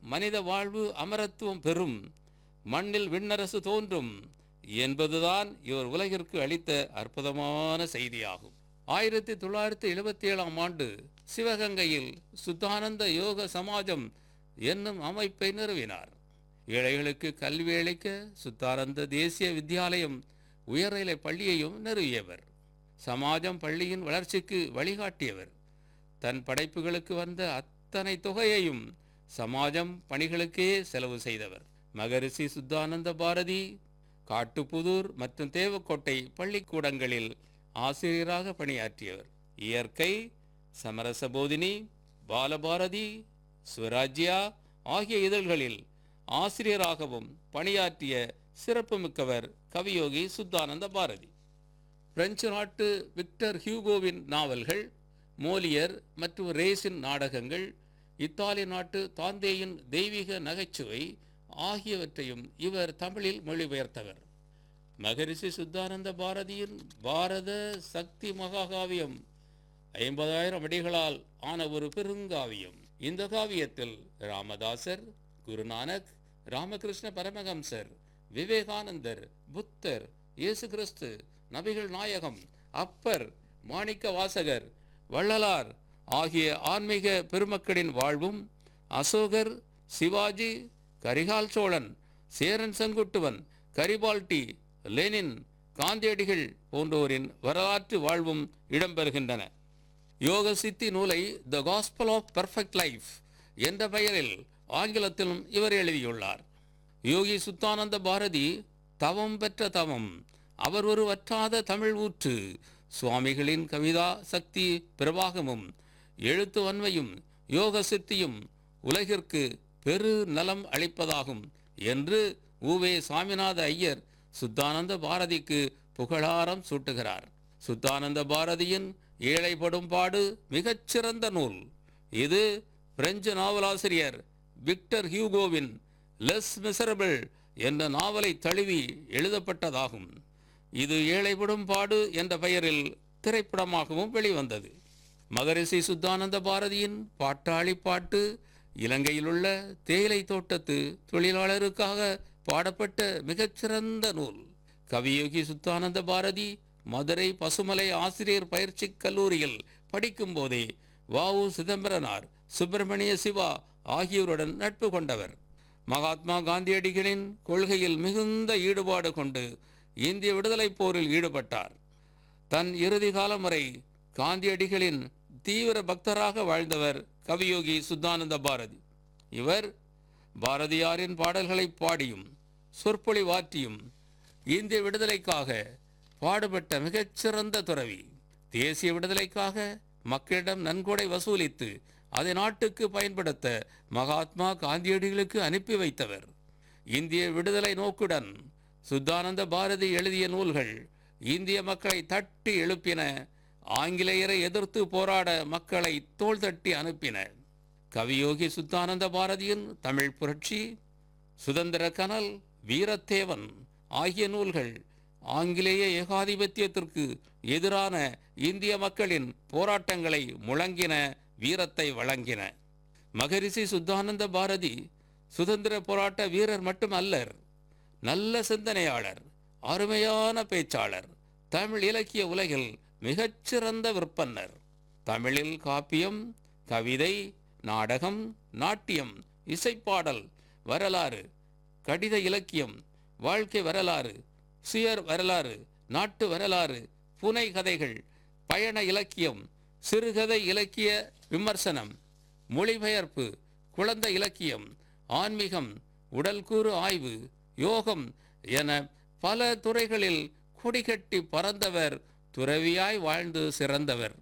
மனித வாழ்வு அமரத்துவம் பெறும் மண்ணில் விண்ணரசு தோன்றும் என்பதுதான் இவர் உலகிற்கு அளித்த அற்புதமான செய்தியாகும் ஆயிரத்தி தொள்ளாயிரத்தி எழுபத்தி ஏழாம் ஆண்டு சிவகங்கையில் சுத்தானந்த யோக சமாஜம் என்னும் அமைப்பை நிறுவினார் ஏழைகளுக்கு கல்வி அளிக்க சுத்தானந்த தேசிய வித்யாலயம் உயர்நிலை பள்ளியையும் நிறுவியவர் சமாஜம் பள்ளியின் வளர்ச்சிக்கு வழிகாட்டியவர் தன் படைப்புகளுக்கு வந்த அத்தனை தொகையையும் சமாஜம் பணிகளுக்கே செலவு செய்தவர் மகரிஷி சுத்தானந்த பாரதி காட்டுப்புதூர் மற்றும் தேவக்கோட்டை பள்ளிக்கூடங்களில் ஆசிரியராக பணியாற்றியவர் இயற்கை சமரச போதினி பாலபாரதி சுவராஜ்யா ஆகிய இதழ்களில் ஆசிரியராகவும் பணியாற்றிய சிறப்புமிக்கவர் கவியோகி சுத்தானந்த பாரதி பிரெஞ்சு நாட்டு விக்டர் ஹியூகோவின் நாவல்கள் மோலியர் மற்றும் ரேஸின் நாடகங்கள் இத்தாலி நாட்டு தாந்தேயின் தெய்வீக நகைச்சுவை ஆகியவற்றையும் இவர் தமிழில் மொழிபெயர்த்தவர் மகரிஷி சுத்தானந்த பாரதியின் பாரத சக்தி மகாகாவியம் ஐம்பதாயிரம் அடிகளால் ஆன ஒரு பெருங்காவியம் இந்த காவியத்தில் ராமதாசர் குருநானக் ராமகிருஷ்ண பரமஹம்சர் விவேகானந்தர் புத்தர் இயேசு கிறிஸ்து நபிகள் நாயகம் அப்பர் மாணிக்க வாசகர் வள்ளலார் ஆகிய ஆன்மீக பெருமக்களின் வாழ்வும் அசோகர் சிவாஜி கரிகால் சோழன் சேரன் செங்குட்டுவன் கரிபால்டி லெனின் காந்தியடிகள் போன்றோரின் வரலாற்று வாழ்வும் இடம்பெறுகின்றன யோக சித்தி நூலை the gospel of perfect life என்ற பெயரில் ஆங்கிலத்திலும் இவர் எழுதியுள்ளார் யோகி சுத்தானந்த பாரதி தவம் பெற்ற தவம் அவர் ஒரு வற்றாத தமிழ் ஊற்று சுவாமிகளின் கவிதா சக்தி பிரவாகமும் எழுத்து வன்மையும் யோக சித்தியும் உலகிற்கு பெரு நலம் அளிப்பதாகும் என்று உவே சாமிநாத ஐயர் சுத்தானந்த பாரதிக்கு புகழாரம் சூட்டுகிறார் சுத்தானந்த பாரதியின் ஏழைப்படும் பாடு மிகச்சிறந்த நூல் இது பிரெஞ்சு நாவலாசிரியர் விக்டர் ஹியூகோவின் லெஸ் மிசரபிள் என்ற நாவலை தழுவி எழுதப்பட்டதாகும் இது ஏழைப்படும் பாடு என்ற பெயரில் திரைப்படமாகவும் வெளிவந்தது மகரிஷி சுத்தானந்த பாரதியின் பாட்டாளி பாட்டு இலங்கையிலுள்ள தேயிலை தோட்டத்து தொழிலாளருக்காக பாடப்பட்ட மிகச்சிறந்த நூல் கவியோகி சுத்தானந்த பாரதி மதுரை பசுமலை ஆசிரியர் பயிற்சி கல்லூரியில் படிக்கும் போதே வாவு சிதம்பரனார் சுப்பிரமணிய சிவா ஆகியோருடன் நட்பு கொண்டவர் மகாத்மா காந்தியடிகளின் கொள்கையில் மிகுந்த ஈடுபாடு கொண்டு இந்திய விடுதலைப் போரில் ஈடுபட்டார் தன் இறுதி காலம் வரை காந்தியடிகளின் தீவிர பக்தராக வாழ்ந்தவர் கவியோகி சுத்தானந்த பாரதி இவர் பாரதியாரின் பாடல்களை பாடியும் சொற்பொழிவாற்றியும் இந்திய விடுதலைக்காக பாடுபட்ட மிகச்சிறந்த துறவி தேசிய விடுதலைக்காக மக்களிடம் நன்கொடை வசூலித்து அதை நாட்டுக்கு பயன்படுத்த மகாத்மா காந்தியடிகளுக்கு அனுப்பி வைத்தவர் இந்திய விடுதலை நோக்குடன் சுத்தானந்த பாரதி எழுதிய நூல்கள் இந்திய மக்களை தட்டி எழுப்பின ஆங்கிலேயரை எதிர்த்து போராட மக்களை தோள் தட்டி அனுப்பின கவியோகி சுத்தானந்த பாரதியின் தமிழ் புரட்சி சுதந்திர கனல் வீரத்தேவன் ஆகிய நூல்கள் ஆங்கிலேய ஏகாதிபத்தியத்திற்கு எதிரான இந்திய மக்களின் போராட்டங்களை முழங்கின வீரத்தை வழங்கின மகரிஷி சுத்தானந்த பாரதி சுதந்திர போராட்ட வீரர் மட்டுமல்லர் நல்ல சிந்தனையாளர் அருமையான பேச்சாளர் தமிழ் இலக்கிய உலகில் மிகச்சிறந்த விற்பன்னர் தமிழில் காப்பியம் கவிதை நாடகம் நாட்டியம் இசைப்பாடல் வரலாறு கடித இலக்கியம் வாழ்க்கை வரலாறு சுயர் வரலாறு நாட்டு வரலாறு புனை கதைகள் பயண இலக்கியம் சிறுகதை இலக்கிய விமர்சனம் மொழிபெயர்ப்பு குழந்தை இலக்கியம் ஆன்மீகம் உடல்கூறு ஆய்வு யோகம் என பல துறைகளில் கொடிகட்டி பறந்தவர் துறவியாய் வாழ்ந்து சிறந்தவர்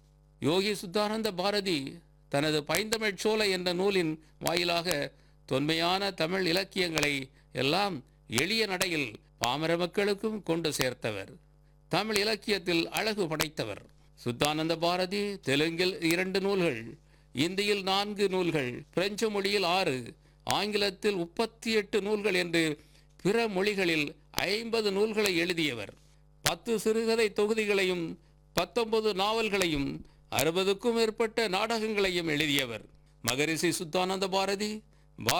யோகி சுத்தானந்த பாரதி தனது பைந்தமிழ் சோலை என்ற நூலின் வாயிலாக தொன்மையான தமிழ் இலக்கியங்களை எல்லாம் எளிய நடையில் பாமர மக்களுக்கும் கொண்டு சேர்த்தவர் தமிழ் இலக்கியத்தில் அழகு படைத்தவர் சுத்தானந்த பாரதி தெலுங்கில் இரண்டு நூல்கள் இந்தியில் நான்கு நூல்கள் பிரெஞ்சு மொழியில் ஆறு ஆங்கிலத்தில் முப்பத்தி எட்டு நூல்கள் என்று பிற மொழிகளில் ஐம்பது நூல்களை எழுதியவர் பத்து சிறுகதை தொகுதிகளையும் பத்தொன்பது நாவல்களையும் அறுபதுக்கும் மேற்பட்ட நாடகங்களையும் எழுதியவர் மகரிஷி சுத்தானந்த பாரதி